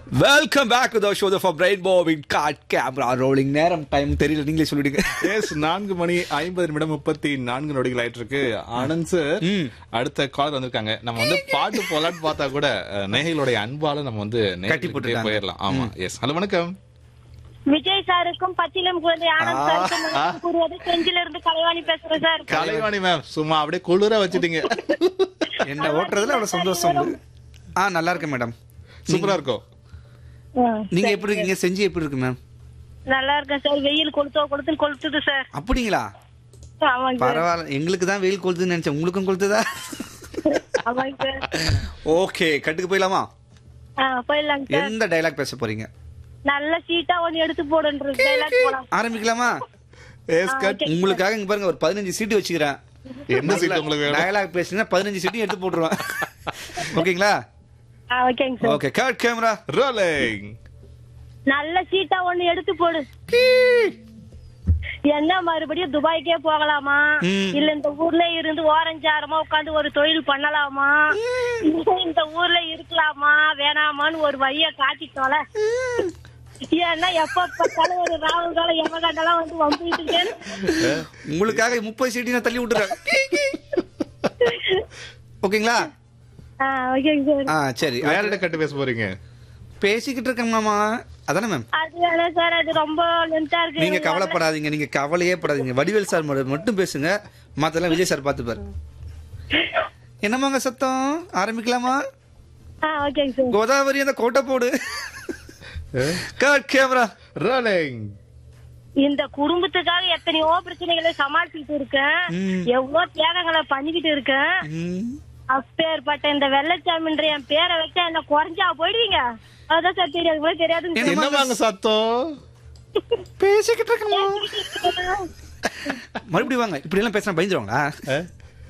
Welcome back to the show for brain போவின் cut camera rolling நேரம் time தெரியல நீங்களே சொல்லிடுங்க எஸ் நான்கு மணி ஐம்பது நிமிடம் முப்பத்தி நான்கு நொடிகள் ஆயிட்டு இருக்கு ஆனந்த் சார் அடுத்த கால் வந்திருக்காங்க நம்ம வந்து பாட்டு போலான்னு பார்த்தா கூட அஹ், நேயர்களுடைய அன்பால நம்ம வந்து நேயர்கள் கட்டி கிட்டே போட்டுட்டாங்க. போயிடலாம் ஆமா எஸ் ஹலோ வணக்கம் விஜய் சாருக்கும் பச்சிலம் குழந்தை ஆனந்த் சாருக்கும் வணக்கம் கூறுவது செஞ்சில இருந்து கலைவாணி பேசுறேன் சார் கலைவாணி மேம் சும்மா அப்படியே குளிர வச்சுட்டீங்க என்ன ஓட்டுறதுல அவ்வளவு சந்தோஷம் உங்களுக்கு. ஆ நல்லா இருக்கேன் மேடம் சூப்பரா இருக்கும் நீங்க எப்படி இருக்கீங்க செஞ்சு எப்படி இருக்கு மேம் நல்லா இருக்கேன் சார் வெயில் கொளுத்தோ கொளுத்துன்னு கொளுத்துது சார் அப்படிங்களா ஆமாங்க சார் பரவாயில்ல எங்களுக்கு தான் வெயில் கொளுத்துன்னு நினைச்சேன் உங்களுக்கும் கொளுத்துதா ஆமாங்க சார் ஓகே கட்டுக்கு போயிடலாமா ஆ, போயிடலாங்க சார் எந்த டைலாக் பேச போறீங்க நல்ல சீட்டா ஒண்ணு எடுத்து போடுன்ற டைலாக் போலாம் ஆரம்பிக்கலாமா எஸ் கட் உங்களுக்காக இங்க பாருங்க ஒரு பதினஞ்சு சீட்டு வச்சுக்கிறேன் என்ன சீட் உங்களுக்கு வேணும் டயலாக் பேசுனீங்கன்னா பதினஞ்சு சீட்டையும் எடுத்து போட்டுருவேன் ஓகேங்களா ஆ, ஓகேங்க sir okay cut camera rolling நல்ல சீட்டா ஒண்ணு எடுத்து போடு என்ன மறுபடியும் துபாய்க்கே போகலாமா ம். இல்ல இந்த ஊர்ல இருந்து ஓரஞ்சாரமா உட்காந்து ஒரு தொழில் பண்ணலாமா இல்ல இந்த ஊர்ல இருக்கலாமா வேணாமான்னு ஒரு வழிய காட்டிட்டோல ஏன்னா எப்ப பார்த்தாலும் ஒரு ராகுல் காலம் எமகாண்டெல்லாம் வந்து வம்பிட்டு உங்களுக்காக முப்பது சீட்டையும் நான் தள்ளி விட்டுறேன் ஓகேங்களா ஓகேங்க சார் ஆ சரி வேற இடம் கட்டு பேச போறீங்க பேசிக்கிட்டு இருக்கேன் மாமா அதானே மேம் அது வேணாம் சார் அது ரொம்ப லென்த்தா இருக்கு நீங்க கவலைப்படாதீங்க நீங்க கவலையே படாதீங்க வடிவேல் சார் மட்டும் மட்டும் பேசுங்க மத்தெல்லாம் விஜய் சார் பார்த்துப்பாரு என்னமாங்க சத்தம் ஆரம்பிக்கலாமா ஆ ஓகேங்க சார் கோதாவரி அந்த கோட்டை போடு கட் கேமரா ரோலிங் இந்த குடும்பத்துக்காக எத்தனையோ பிரச்சனைகளை சமாளிச்சுட்டு இருக்கேன் ம். எவ்வளவு தியாகங்களை பண்ணிக்கிட்டு இருக்கேன் அப்பேற்பட்ட இந்த வெள்ளச்சாமின்ற என் பேரை வச்சா என்ன குறைஞ்சா போயிடுவீங்க அதான் சார் தெரியாது கூட தெரியாதுங்க சார். என்னவாங்க சத்தம் பேசிக்கிட்டு இருக்கேன் மறுபடியும் வாங்க இப்படி எல்லாம் பேசினா பயந்துருவாங்களா அஹ்,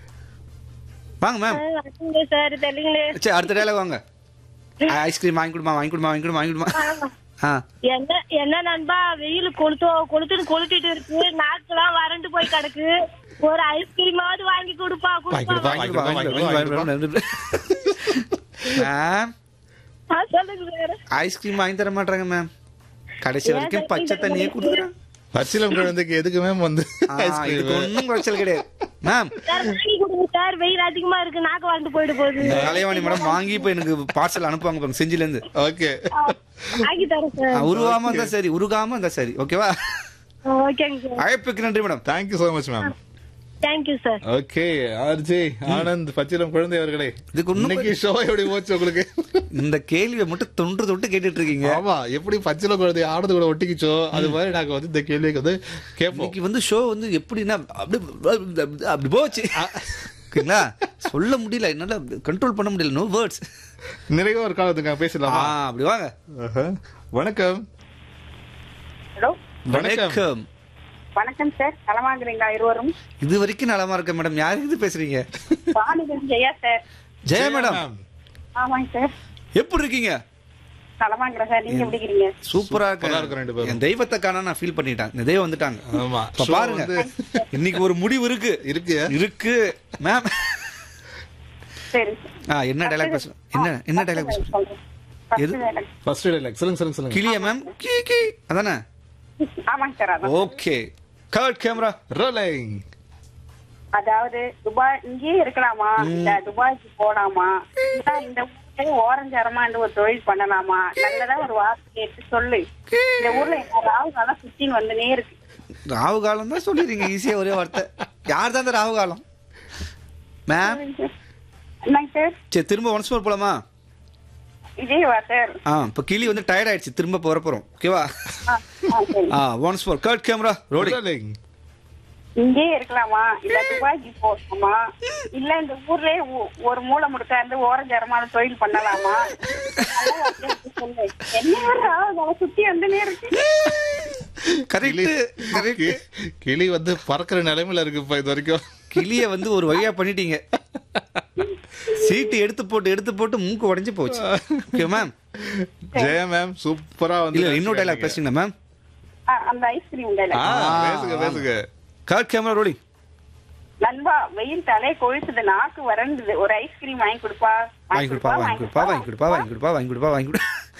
வாங்க மேம் வரீங்களே சார் தெரியலீங்களே சரி அடுத்த டேலாக் வாங்க ஐஸ்கிரீம் வாங்கி கொடுமா வாங்கி கொடுமா வாங்கி கொடுமா வாங்கி கொடுமா ஆ என்ன என்ன நண்பா வெயில் கொளுத்தோ கொளுத்துன்னு கொளுத்திட்டு இருக்கு நாக்கெல்லாம் வறண்டு போய் கிடக்கு ஒரு ஐஸ்கிரீமாவது வாங்கி கொடுப்பா வாங்கி கொடுப்பா கொடுப்பா. வாங்கி கொடுமா வாங்கி கொடுமா வாங்கி கொடுமா மேம் ஆ, சொல்லுங்க சார் ஐஸ்கிரீம் வாங்கி தர மாட்டாங்க மேம் கடைசி வரைக்கும் பச்சை தண்ணியே கொடுக்குறேன் பச்சிலம் குழந்தைக்கு எதுக்கு மேம் வந்து இதுக்கு ஐஸ்கிரீம் ஒன்றும் குறைச்சல் கிடையாது மேம் சார் வாங்கி கொடுங்க சார் வெயில் அதிகமா இருக்கு நாக்கு வறண்டு போயிட்டு போகுது கலைவாணி மேடம் வாங்கி இப்போ எனக்கு பார்சல் அனுப்புவாங்க பாருங்க செஞ்சில இருந்து ஓகே வாங்கி தரேன் சார் உருவாம இருந்தா சரி உருகாம இருந்தா சரி ஓகேவா ஓகேங்க சார் அழைப்புக்கு நன்றி madam thank you so much ma'am thank you sir okay RJ Anand பச்சிலம் குழந்தை அவர்களே இதுக்கு இன்னும் இன்னைக்கு ஷோ எப்படி போச்சு உங்களுக்கு இந்த கேள்வியை மட்டும் தொன்று தொட்டு கேட்டுட்டு இருக்கீங்க ஆமா எப்படி பச்சிலம் குழந்தை ஆடுறது கூட ஒட்டிக்கிச்சோ அது மாதிரி நாங்க வந்து இந்த கேள்விக்கு வந்து கேட்போம் இன்னைக்கு வந்து ஷோ வந்து எப்படின்னா அப்படி அப்படி போச்சு ஓகேங்களா சொல்ல முடியல என்னால கண்ட்ரோல் பண்ண முடியல நோ வேர்ட்ஸ் நிறைய ஒரு காலம் வந்துங்க ஆ பேசலாமா அப்படி வாங்க ஆஹா. வணக்கம் ஹலோ வணக்கம் வணக்கம் வணக்கம் சார் நலமாங்கிறீங்களா இருவரும் இது வரைக்கும் நலமா இருக்க மேடம் யாரு இது பேசுறீங்க வாணிபன் ஜெயா சார் ஜெய மேடம் ஆமாங்க சார் எப்படி இருக்கீங்க நலமாங்கிறேன் சார் நீங்க எப்படி இருக்கீங்க சூப்பரா சூப்பரா இருக்கோம் ரெண்டு இருக்கு பேரும். என் தெய்வத்தை காண நான் ஃபீல் பண்ணிட்டேன் இந்த தெய்வம் வந்துட்டாங்க ஆமா இப்ப Show பாருங்க வந்து இன்னைக்கு ஒரு முடிவு இருக்கு இருக்கு இருக்கு மேம் சரி ஆ என்ன டைலாக் பேச என்ன என்ன டைலாக் பேச எது? ஃபர்ஸ்ட் டைலாக் சொல்லுங்க சொல்லுங்க சொல்லுங்க கிளியா மேம் கீ கீ அதானே ஆமாங்க சார் அதான் ஓகே கட் கேமரா ரோலிங் அதாவது துபாய் இங்கேயே இருக்கலாமா இல்ல துபாய்க்கு போலாமா இல்ல இந்த ஊர்லயே ஓரஞ்சரமா ஒரு தொழில் பண்ணலாமா நல்லதா ஒரு வார்த்தை கேட்டு சொல்லு இந்த ஊர்ல என்ன ராவு காலம் சுத்தின்னு வந்துனே இருக்கு ராகு காலம் தான் சொல்லிடுறீங்க ஈஸியா ஒரே வார்த்தை யார் தான் அந்த ராகு காலம் மேம் என்னங்க சார் சரி திரும்ப ஒன்ஸ் மோர் போலாமா இதேவா சார் ஆ இப்போ கிளி வந்து டயர்ட் ஆயிடுச்சு திரும்ப போற போறோம் ஓகேவா ஆ, ஆ, சரி ஆ ஒன்ஸ் மோர் கட் கேமரா ரோடி ரோலிங் இங்கேயே இருக்கலாமா இல்ல துபாய்க்கு போகலாமா இல்ல இந்த ஊர்லயே ஒ- ஒரு மூலை முடுக்கா இருந்து ஓரஞ்சரமான தொழில் பண்ணலாமா நல்லா அப்படியே சொல்லு. என்ன ஒரு ராவு சுத்தி வந்துனே இருக்கு கரெக்ட் கரெக்ட் கி- கிளி வந்து பறக்கிற நிலைமையில இருக்கு இப்ப இது வரைக்கும் கிளிய வந்து ஒரு வழியா பண்ணிட்டீங்க சீட்டு எடுத்து போட்டு எடுத்து போட்டு மூக்கு உடைஞ்சு போச்சு ஓகே மேம் ஜெய மேம் சூப்பரா வந்து இல்ல இன்னொரு டைலாக் பேசுங்க மேம் ஆ, அந்த ஐஸ்கிரீம் ஆ, டைலாக் பேசுங்க பேசுங்க கட் கேமரா ரோடி நண்பா வெயில் தலை கொழுத்துது நாக்கு வறண்டுது ஒரு ஐஸ்கிரீம் வாங்கி கொடுப்பா வாங்கி கொடுப்பா வாங்கி கொடுப்பா வாங்கி கொடுப்பா வாங்கி கொடுப்பா வாங்கி கொடுப்பா வாங்கி கொடு